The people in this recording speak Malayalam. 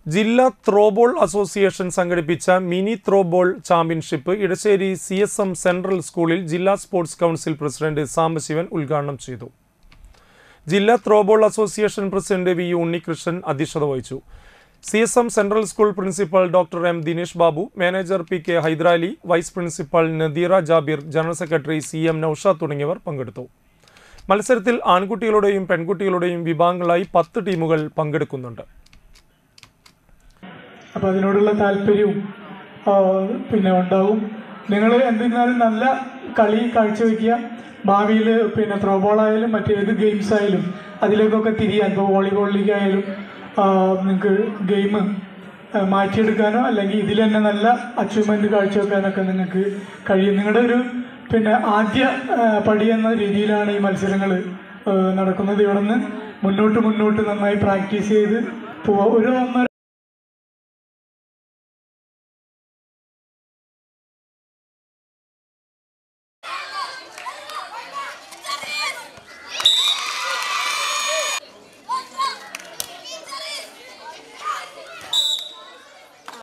ജില്ലാ ത്രോബോൾ അസോസിയേഷൻ സംഘടിപ്പിച്ച mini throwball championship Edassery C S M central സ്കൂളിൽ ജില്ലാ സ്പോർട്സ് കൗൺസിൽ പ്രസിഡന്റ് സാംബശിവൻ ഉദ്ഘാടനം ചെയ്തു ജില്ലാ throwball association president V U Unnikrishnan അധ്യക്ഷത വഹിച്ചു C S M central school principal doctor M Dinesh Babu manager P K Hyderali vice principal Nadeera Jabir general secretary C M Noushad തുടങ്ങിയവർ പങ്കെടുത്തു മത്സരത്തിൽ ആൺകുട്ടികളുടെയും പെൺകുട്ടികളുടെയും വിഭാഗങ്ങളായി പത്ത് ടീമുകൾ പങ്കെടുക്കുന്നുണ്ട് അപ്പോൾ അതിനോടുള്ള താല്പര്യവും ആ, പിന്നെ ഉണ്ടാവും നിങ്ങൾ എന്തിരുന്നാലും നല്ല കളി കാഴ്ചവെക്കുക ഭാവിയിൽ പിന്നെ ത്രോബോൾ ആയാലും മറ്റേത് ഗെയിംസ് ആയാലും അതിലേക്കൊക്കെ തിരിയാൻ ഇപ്പോൾ വോളിബോളിലേക്കായാലും നിങ്ങൾക്ക് ഗെയിം മാറ്റിയെടുക്കാനോ അല്ലെങ്കിൽ ഇതിൽ തന്നെ നല്ല അച്ചീവ്മെൻറ്റ് കാഴ്ചവെക്കാനൊക്കെ നിങ്ങൾക്ക് കഴിയും നിങ്ങളുടെ ഒരു പിന്നെ ആദ്യ ആ, പടി എന്ന രീതിയിലാണ് ഈ മത്സരങ്ങൾ നടക്കുന്നത് ഇവിടെ നിന്ന് മുന്നോട്ട് മുന്നോട്ട് നന്നായി പ്രാക്ടീസ് ചെയ്ത് പോവുക ഒരു ഒന്നര